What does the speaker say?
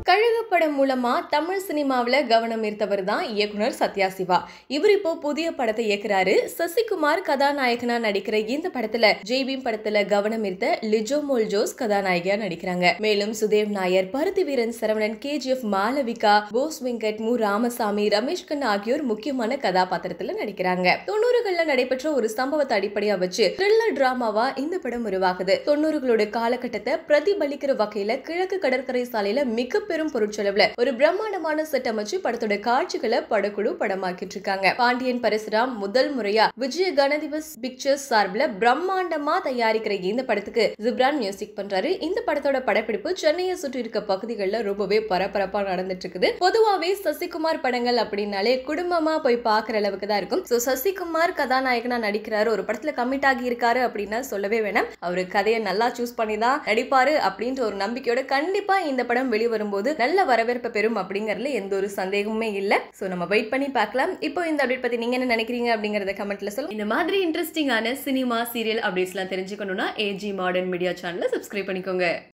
கழுகு படம் மூலமா தமிழ் சினிமாவுல கவனம் ஈர்த்தவர் தான் இயக்குனர் சத்யா சிவா இவர் இப்போ புதிய படத்தை இயக்குறாரு சசிகுமார் கதாநாயகனா நடிக்கிற இந்த படத்துல ஜெய்பீம் படத்துல கவனம் ஈர்த்த லிஜோ மோல் ஜோஸ் கதாநாயகியா நடிக்கிறாங்க மேலும் சுதேவ் நாயர் பருத்தி வீரன் சரவணன் கேஜிஎஃப் மாளவிகா போஸ் வெங்கட் மு ராமசாமி ரமேஷ் கண்ணா ஆகியோர் முக்கியமான கதாபாத்திரத்துல நடிக்கிறாங்க தொண்ணூறுகள்ல நடைபெற்ற ஒரு சம்பவத்தை அடிப்படையா வச்சு த்ரில்லர் டிராமாவா இந்த படம் உருவாகுது தொண்ணூறுகளோட காலகட்டத்தை பிரதிபலிக்கிற வகையில கிழக்கு கடற்கரை சாலையில மிக பெரும் பொருட்செலவுல ஒரு பிரம்மாண்டமான செட் அமைச்சு படத்தோட காட்சிகளை படக்குழு படமாக்கிட்டு இருக்காங்க பாண்டியன் பரசுராம் முதல் முறையா விஜய கணதிவஸ் பிக்சர்ஸ் சார்பில் பிரம்மாண்டமா தயாரிக்கிற இந்த படத்துக்கு ஜிப்ரான் மியூசிக் பண்றாரு இந்த படத்தோட படப்பிடிப்பு சென்னையை சுற்றி இருக்க பகுதிகளில் ரொம்பவே பரபரப்பா நடந்துட்டு இருக்குது பொதுவாவே சசிகுமார் படங்கள் அப்படின்னாலே குடும்பமா போய் பார்க்குற அளவுக்கு தான் இருக்கும் ஸோ சசிகுமார் கதாநாயகனா நடிக்கிறாரு ஒரு படத்துல கமிட் ஆகி இருக்காரு அப்படின்னா சொல்லவே வேணாம் அவரு கதையை நல்லா சூஸ் பண்ணி தான் நடிப்பாரு அப்படின்ற ஒரு நம்பிக்கையோட கண்டிப்பா இந்த படம் வெளிவரும்போது நல்ல வரவேற்பை பெறும் அப்படிங்கறதுல எந்த ஒரு சந்தேகமுமே இல்ல சோ நம்ம வெயிட் பண்ணி பார்க்கலாம் இப்போ இந்த அப்டேட் பத்தி நீங்க என்ன நினைக்கிறீங்க அப்படிங்கறத கமெண்ட்ல சொல்லுங்க இந்த மாதிரி இன்ட்ரெஸ்டிங்கான சினிமா சீரியல் அப்டேட்ஸ்லாம் தெரிஞ்சுக்கணும்னா ஏஜி மாடர்ன் மீடியா சேனலை சப்ஸ்கிரைப் பண்ணிக்கோங்க